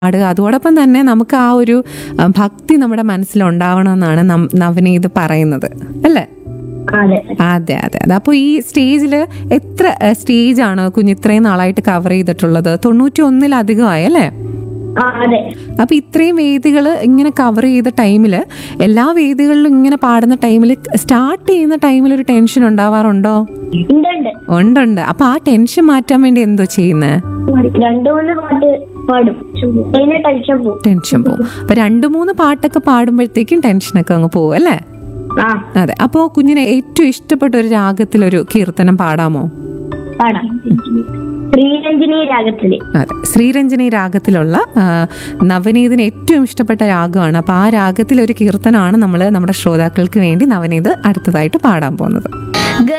പാടുക അതോടൊപ്പം തന്നെ നമുക്ക് ആ ഒരു ആ, ഭക്തി നമ്മുടെ മനസ്സിലുണ്ടാവണമെന്നാണ് നം- നവനീത് പറയുന്നത് അല്ലേ അതെ അതെ അതെ അതെ അപ്പോൾ ഈ സ്റ്റേജിൽ എത്ര സ്റ്റേജ് ആണ് കുഞ്ഞ് ഇത്രയും നാളായിട്ട് കവർ ചെയ്തിട്ടുള്ളത് തൊണ്ണൂറ്റി ഒന്നിലധികമായി അല്ലേ ആ അതെ അപ്പൊ ഇത്രയും വേദികൾ ഇങ്ങനെ കവർ ചെയ്ത ടൈമിൽ എല്ലാ വേദികളിലും ഇങ്ങനെ പാടുന്ന ടൈമിൽ സ്റ്റാർട്ട് ചെയ്യുന്ന ടൈമിൽ ഒരു ടെൻഷൻ ഉണ്ടാവാറുണ്ടോ ഉണ്ട് ഉണ്ട് ഉണ്ടുണ്ട് അപ്പൊ ആ ടെൻഷൻ മാറ്റാൻ വേണ്ടി എന്തോ ചെയ്യുന്നത് രണ്ടു മൂന്ന് പാട്ട് പാടും അതിന് ടെൻഷൻ പോകും ടെൻഷൻ പോകും അപ്പൊ രണ്ടു മൂന്ന് പാട്ടൊക്കെ പാടുമ്പോഴത്തേക്കും ടെൻഷനൊക്കെ അങ്ങ് പോകും അല്ലേ ആ അതെ അപ്പോൾ കുഞ്ഞിനെ ഏറ്റവും ഇഷ്ടപ്പെട്ട ഒരു രാഗത്തിലൊരു കീർത്തനം പാടാമോ പാടാം ശ്രീരഞ്ജിനി രാഗത്തില് അതെ ശ്രീരഞ്ജനി രാഗത്തിലുള്ള ആ, നവനീതിന് ഏറ്റവും ഇഷ്ടപ്പെട്ട രാഗമാണ് അപ്പോൾ ആ രാഗത്തിലൊരു കീർത്തനമാണ് നമ്മൾ നമ്മുടെ ശ്രോതാക്കൾക്ക് വേണ്ടി നവനീത് അടുത്തതായിട്ട് പാടാൻ പോകുന്നത്